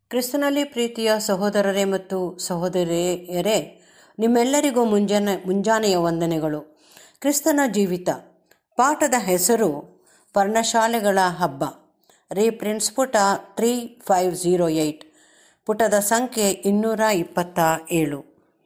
ಕ್ರಿಸ್ತನಲ್ಲಿ ಪ್ರೀತಿಯ ಸಹೋದರರೇ ಮತ್ತು ಸಹೋದರಿಯರೇ ನಿಮ್ಮೆಲ್ಲರಿಗೂ ಮುಂಜಾನೆ ಮುಂಜಾನೆಯ ವಂದನೆಗಳು ಕ್ರಿಸ್ತನ ಜೀವಿತ ಪಾಠದ ಹೆಸರು ಪರ್ಣಶಾಲೆಗಳ ಹಬ್ಬ ರೀಪ್ರಿನ್ಸ್ ಪುಟ ತ್ರೀ ಫೈವ್ ಝೀರೋ ಏಯ್ಟ್ ಪುಟದ ಸಂಖ್ಯೆ ಇನ್ನೂರ ಇಪ್ಪತ್ತ ಏಳು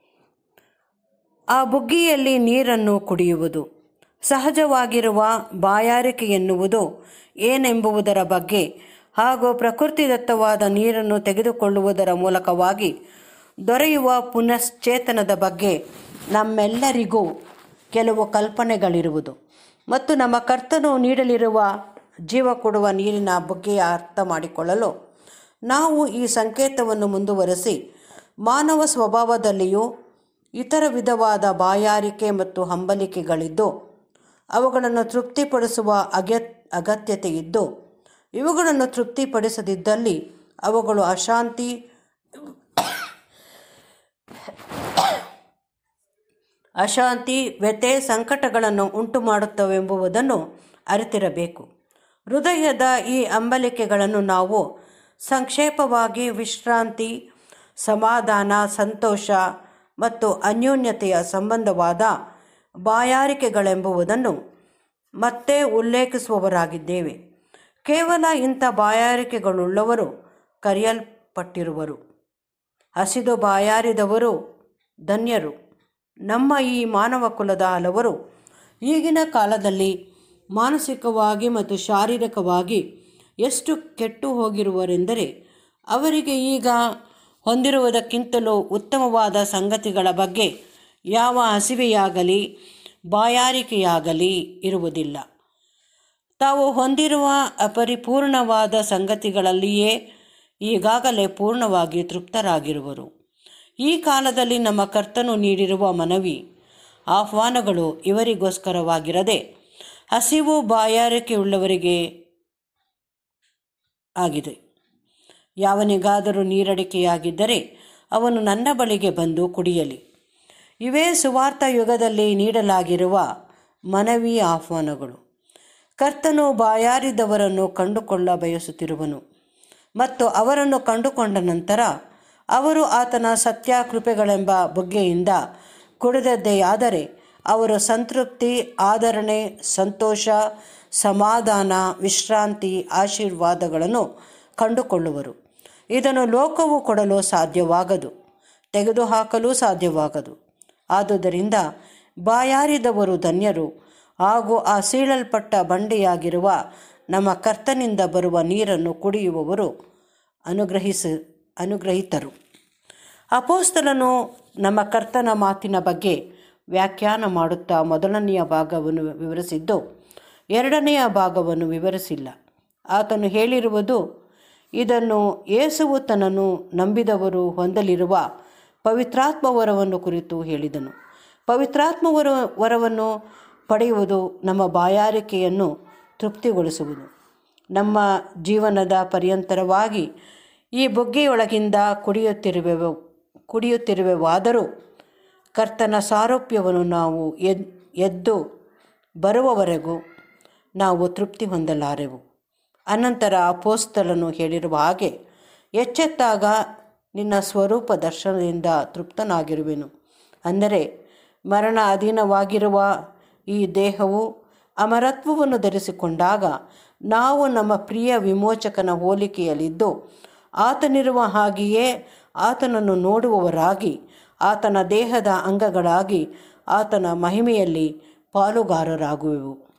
ಆ ಬುಗ್ಗಿಯಲ್ಲಿ ನೀರನ್ನು ಕುಡಿಯುವುದು ಸಹಜವಾಗಿರುವ ಬಾಯಾರಿಕೆ ಎನ್ನುವುದು ಏನೆಂಬುದರ ಬಗ್ಗೆ ಹಾಗೂ ಪ್ರಕೃತಿದತ್ತವಾದ ನೀರನ್ನು ತೆಗೆದುಕೊಳ್ಳುವುದರ ಮೂಲಕವಾಗಿ ದೊರೆಯುವ ಪುನಶ್ಚೇತನದ ಬಗ್ಗೆ ನಮ್ಮೆಲ್ಲರಿಗೂ ಕೆಲವು ಕಲ್ಪನೆಗಳಿರುವುದು ಮತ್ತು ನಮ್ಮ ಕರ್ತನು ನೀಡಲಿರುವ ಜೀವ ಕೊಡುವ ನೀರಿನ ಬಗ್ಗೆಯ ಅರ್ಥ ಮಾಡಿಕೊಳ್ಳಲು ನಾವು ಈ ಸಂಕೇತವನ್ನು ಮುಂದುವರೆಸಿ ಮಾನವ ಸ್ವಭಾವದಲ್ಲಿಯೂ ಇತರ ವಿಧವಾದ ಬಾಯಾರಿಕೆ ಮತ್ತು ಹಂಬಲಿಕೆಗಳಿದ್ದು ಅವುಗಳನ್ನು ತೃಪ್ತಿಪಡಿಸುವ ಅಗ್ಯ ಅಗತ್ಯತೆ ಇದ್ದು ಇವುಗಳನ್ನು ತೃಪ್ತಿಪಡಿಸದಿದ್ದಲ್ಲಿ ಅವುಗಳು ಅಶಾಂತಿ ಅಶಾಂತಿ ವ್ಯಥೆ ಸಂಕಟಗಳನ್ನು ಉಂಟು ಮಾಡುತ್ತವೆಂಬುದನ್ನು ಅರಿತಿರಬೇಕು ಹೃದಯದ ಈ ಅಂಬಲಿಕೆಗಳನ್ನು ನಾವು ಸಂಕ್ಷೇಪವಾಗಿ ವಿಶ್ರಾಂತಿ ಸಮಾಧಾನ ಸಂತೋಷ ಮತ್ತು ಅನ್ಯೋನ್ಯತೆಯ ಸಂಬಂಧವಾದ ಬಾಯಾರಿಕೆಗಳೆಂಬುದನ್ನು ಮತ್ತೆ ಉಲ್ಲೇಖಿಸುವವರಾಗಿದ್ದೇವೆ ಕೇವಲ ಇಂಥ ಬಾಯಾರಿಕೆಗಳುಳ್ಳವರು ಕರೆಯಲ್ಪಟ್ಟಿರುವರು ಹಸಿದು ಬಾಯಾರಿದವರು ಧನ್ಯರು ನಮ್ಮ ಈ ಮಾನವ ಕುಲದ ಹಲವರು ಈಗಿನ ಕಾಲದಲ್ಲಿ ಮಾನಸಿಕವಾಗಿ ಮತ್ತು ಶಾರೀರಿಕವಾಗಿ ಎಷ್ಟು ಕೆಟ್ಟು ಹೋಗಿರುವರೆಂದರೆ ಅವರಿಗೆ ಈಗ ಹೊಂದಿರುವುದಕ್ಕಿಂತಲೂ ಉತ್ತಮವಾದ ಸಂಗತಿಗಳ ಬಗ್ಗೆ ಯಾವ ಹಸಿವೆಯಾಗಲಿ ಬಾಯಾರಿಕೆಯಾಗಲಿ ಇರುವುದಿಲ್ಲ ತಾವು ಹೊಂದಿರುವ ಅಪರಿಪೂರ್ಣವಾದ ಸಂಗತಿಗಳಲ್ಲಿಯೇ ಈಗಾಗಲೇ ಪೂರ್ಣವಾಗಿ ತೃಪ್ತರಾಗಿರುವರು ಈ ಕಾಲದಲ್ಲಿ ನಮ್ಮ ಕರ್ತನು ನೀಡಿರುವ ಮನವಿ ಆಹ್ವಾನಗಳು ಇವರಿಗೋಸ್ಕರವಾಗಿರದೆ ಹಸಿವು ಬಾಯಾರಿಕೆಯುಳ್ಳವರಿಗೆ ಆಗಿದೆ ಯಾವನಿಗಾದರೂ ನೀರಡಿಕೆಯಾಗಿದ್ದರೆ ಅವನು ನನ್ನ ಬಳಿಗೆ ಬಂದು ಕುಡಿಯಲಿ ಇವೇ ಸುವಾರ್ಥ ಯುಗದಲ್ಲಿ ನೀಡಲಾಗಿರುವ ಮನವಿ ಆಹ್ವಾನಗಳು ಕರ್ತನು ಬಾಯಾರಿದವರನ್ನು ಕಂಡುಕೊಳ್ಳ ಬಯಸುತ್ತಿರುವನು ಮತ್ತು ಅವರನ್ನು ಕಂಡುಕೊಂಡ ನಂತರ ಅವರು ಆತನ ಸತ್ಯ ಕೃಪೆಗಳೆಂಬ ಬುಗ್ಗೆಯಿಂದ ಕುಡಿದದ್ದೆಯಾದರೆ ಅವರು ಸಂತೃಪ್ತಿ ಆದರಣೆ ಸಂತೋಷ ಸಮಾಧಾನ ವಿಶ್ರಾಂತಿ ಆಶೀರ್ವಾದಗಳನ್ನು ಕಂಡುಕೊಳ್ಳುವರು ಇದನ್ನು ಲೋಕವು ಕೊಡಲು ಸಾಧ್ಯವಾಗದು ತೆಗೆದುಹಾಕಲು ಸಾಧ್ಯವಾಗದು ಆದುದರಿಂದ ಬಾಯಾರಿದವರು ಧನ್ಯರು ಹಾಗೂ ಆ ಸೀಳಲ್ಪಟ್ಟ ಬಂಡೆಯಾಗಿರುವ ನಮ್ಮ ಕರ್ತನಿಂದ ಬರುವ ನೀರನ್ನು ಕುಡಿಯುವವರು ಅನುಗ್ರಹಿಸ ಅನುಗ್ರಹಿತರು ಅಪೋಸ್ತಲನು ನಮ್ಮ ಕರ್ತನ ಮಾತಿನ ಬಗ್ಗೆ ವ್ಯಾಖ್ಯಾನ ಮಾಡುತ್ತಾ ಮೊದಲನೆಯ ಭಾಗವನ್ನು ವಿವರಿಸಿದ್ದು ಎರಡನೆಯ ಭಾಗವನ್ನು ವಿವರಿಸಿಲ್ಲ ಆತನು ಹೇಳಿರುವುದು ಇದನ್ನು ಯೇಸುವು ತನ್ನನ್ನು ನಂಬಿದವರು ಹೊಂದಲಿರುವ ಪವಿತ್ರಾತ್ಮ ವರವನ್ನು ಕುರಿತು ಹೇಳಿದನು ಪವಿತ್ರಾತ್ಮ ವರ ವರವನ್ನು ಪಡೆಯುವುದು ನಮ್ಮ ಬಾಯಾರಿಕೆಯನ್ನು ತೃಪ್ತಿಗೊಳಿಸುವುದು ನಮ್ಮ ಜೀವನದ ಪರ್ಯಂತರವಾಗಿ ಈ ಬುಗ್ಗೆಯೊಳಗಿಂದ ಕುಡಿಯುತ್ತಿರುವೆವು ಕುಡಿಯುತ್ತಿರುವೆವಾದರೂ ಕರ್ತನ ಸಾರೂಪ್ಯವನ್ನು ನಾವು ಎದ್ ಎದ್ದು ಬರುವವರೆಗೂ ನಾವು ತೃಪ್ತಿ ಹೊಂದಲಾರೆವು ಅನಂತರ ಅಪೋಸ್ತಲನು ಹೇಳಿರುವ ಹಾಗೆ ಎಚ್ಚೆತ್ತಾಗ ನಿನ್ನ ಸ್ವರೂಪ ದರ್ಶನದಿಂದ ತೃಪ್ತನಾಗಿರುವೆನು ಅಂದರೆ ಮರಣ ಅಧೀನವಾಗಿರುವ ಈ ದೇಹವು ಅಮರತ್ವವನ್ನು ಧರಿಸಿಕೊಂಡಾಗ ನಾವು ನಮ್ಮ ಪ್ರಿಯ ವಿಮೋಚಕನ ಹೋಲಿಕೆಯಲ್ಲಿದ್ದು ಆತನಿರುವ ಹಾಗೆಯೇ ಆತನನ್ನು ನೋಡುವವರಾಗಿ ಆತನ ದೇಹದ ಅಂಗಗಳಾಗಿ ಆತನ ಮಹಿಮೆಯಲ್ಲಿ ಪಾಲುಗಾರರಾಗುವೆವು